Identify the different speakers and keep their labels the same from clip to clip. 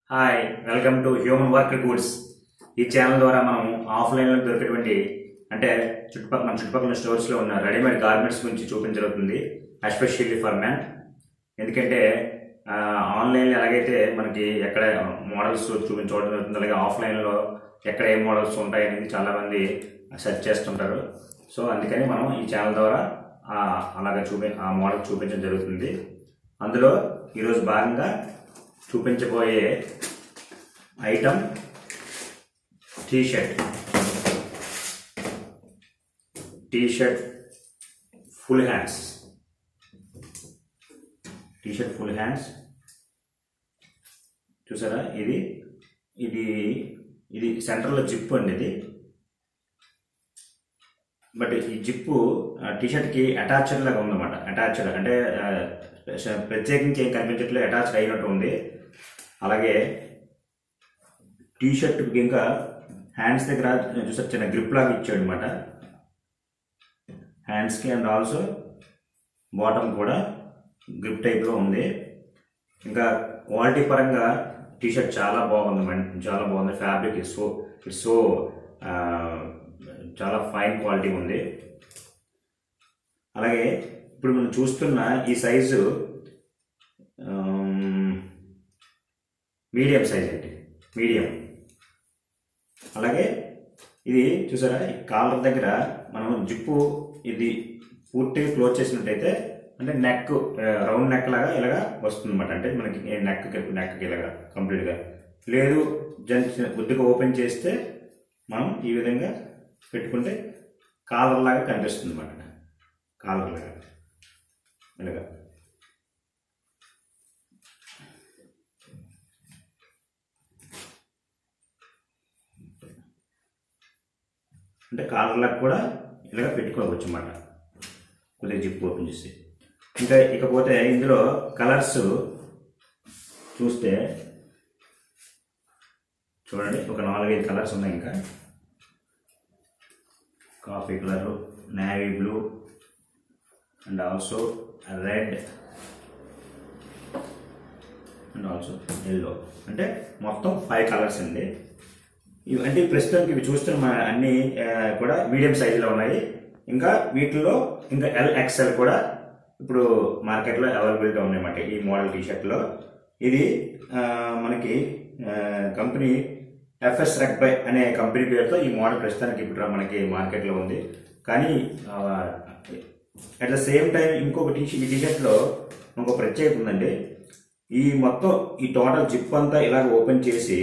Speaker 1: hi welcome to human work goods ఈ channel ద్వారా మనం ఆఫ్లైన్లో దొరికేటువంటి అంటే చుట్టుపక్కల మన చుట్టుపక్కల స్టోర్స్లో ఉన్న రెడీమేడ్ గార్మెంట్స్ గురించి చూపించబడుతుంది ఎస్పెషల్లీ ఫర్ మ్యాన్ ఎందుకంటే ఆ, ఆన్లైన్లో ఎలాగైతే మనకి ఎక్కడ మోడల్స్ చూపించడం జరుగుతుంది అలాగే ఆఫ్లైన్లో ఎక్కడ ఏ మోడల్స్ ఉంటాయి అనేది చాలామంది సెర్చ్ చేస్తుంటారు సో అందుకని మనం ఈ ఛానల్ ద్వారా ఆ, అలాగ చూపి ఆ మోడల్ చూపించడం జరుగుతుంది అందులో ఈరోజు భాగంగా చూపించబోయే item T shirt T shirt full hands T shirt full hands చూసారా ఇది ఇది ఇది సెంటర్లో జిప్ అండి ఇది బట్ ఈ జిప్పు టీ షర్ట్కి అటాచ్డ్ లాగా ఉందన్నమాట అటాచ్డ్ అంటే ఆ, శ- ప్రత్యేకించి ఏం కనిపించట్లేదు అటాచ్డ్ అయినట్టు ఉంది అలాగే టీ షర్ట్ ఇంకా హ్యాండ్స్ దగ్గర చూసారు చిన్న గ్రిప్ లాగా ఇచ్చాడు అనమాట హ్యాండ్స్కి అండ్ ఆల్సో బాటమ్ కూడా గ్రిప్ టైప్లో ఉంది ఇంకా క్వాలిటీ పరంగా టీ షర్ట్ చాలా బాగుంది మేడం చాలా బాగుంది fabric it's so it's so చాలా ఫైన్ క్వాలిటీ ఉంది అలాగే ఇప్పుడు మనం చూస్తున్న ఈ సైజు మీడియం సైజ్ అండి మీడియం అలాగే ఇది చూసారా ఈ కాలర్ దగ్గర మనం జిప్పు ఇది పూర్తిగా క్లోజ్ చేసినట్టయితే అంటే నెక్ రౌండ్ నెక్ లాగా ఇలాగా వస్తుంది అనమాట అంటే మనకి నెక్ నెక్ ఇలాగా కంప్లీట్గా లేదు జన్ కొద్దిగా ఓపెన్ చేస్తే మనం ఈ విధంగా పెట్టుకుంటే కాలర్ లాగా కనిపిస్తుంది అనమాట కాలర్ లాగా ఇలాగా అంటే కాలర్లకు కూడా ఇలాగ పెట్టుకోవచ్చు అన్నమాట కొద్దిగా జిప్ ఓపెన్ చేసి ఇంకా ఇకపోతే ఇందులో కలర్స్ చూస్తే చూడండి ఒక నాలుగైదు కలర్స్ ఉన్నాయి ఇంకా coffee colour navy blue and also red and also yellow అంటే మొత్తం ఫైవ్ కలర్స్ అండి ఇవి అంటే ప్రస్తుతానికి ఇవి చూస్తున్న మన అన్ని ఆ, కూడా మీడియం సైజులో ఉన్నాయి ఇంకా వీటిలో ఇంకా ఎల్ ఎక్స్ఎల్ కూడా ఇప్పుడు మార్కెట్లో అవైలబిలిటీ ఉన్నాయన్నమాట ఈ మోడల్ టీ షర్ట్లో ఇది ఆ, మనకి ఆ, కంపెనీ ఎఫ్ఎస్ రెక్బై అనే కంపెనీ పేరుతో ఈ మోడల్ ప్రస్తుతానికి ఇప్పుడు మనకి మార్కెట్లో ఉంది కానీ అట్ ద సేమ్ టైం ఇంకొక టీ ఈ టీ షర్ట్లో ఇంకో ప్రత్యేకత ఉందండి ఈ మొత్తం ఈ టోటల్ జిప్ అంతా ఇలాగ ఓపెన్ చేసి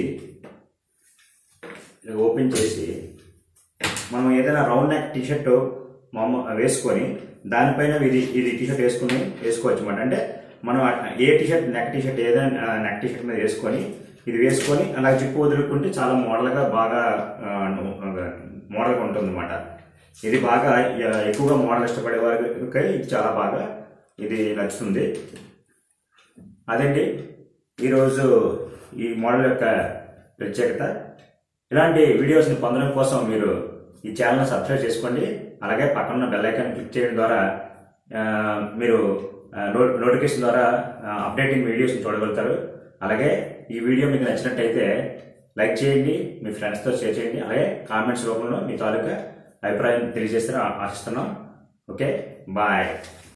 Speaker 1: ఇలా ఓపెన్ చేసి మనం ఏదైనా రౌండ్ నెక్ టీషర్ట్ మామ వేసుకొని దానిపైన ఇది ఇది టీషర్ట్ వేసుకుని వేసుకోవచ్చు అన్నమాట అంటే మనం ఆ- ఏ టీషర్ట్ నెక్ టీషర్ట్ ఏదైనా నెక్ టీషర్ట్ మీద వేసుకొని ఇది వేసుకొని అలా జిప్పు వదులుకుంటే చాలా మోడల్గా బాగా మోడల్గా ఉంటుంది అనమాట ఇది బాగా ఎ- ఎక్కువగా మోడల్ ఇష్టపడే వారికి ఇది చాలా బాగా ఇది నచ్చుతుంది అదండి ఈరోజు ఈ మోడల్ యొక్క ప్రత్యేకత ఇలాంటి వీడియోస్ని పొందడం కోసం మీరు ఈ ఛానల్ని సబ్స్క్రైబ్ చేసుకోండి అలాగే పక్కన బెల్ ఐకాన్ క్లిక్ చేయడం ద్వారా ఆ, మీరు ఆ, నో- నోటిఫికేషన్ ద్వారా ఆ, అప్డేటింగ్ వీడియోస్ని చూడగలుగుతారు అలాగే ఈ వీడియో మీకు నచ్చినట్టయితే లైక్ చేయండి మీ ఫ్రెండ్స్తో షేర్ చేయండి అలాగే కామెంట్స్ రూపంలో మీ తాలూకా అభిప్రాయం తెలియజేస్తారని ఆ- ఆశిస్తున్నాం ఓకే బాయ్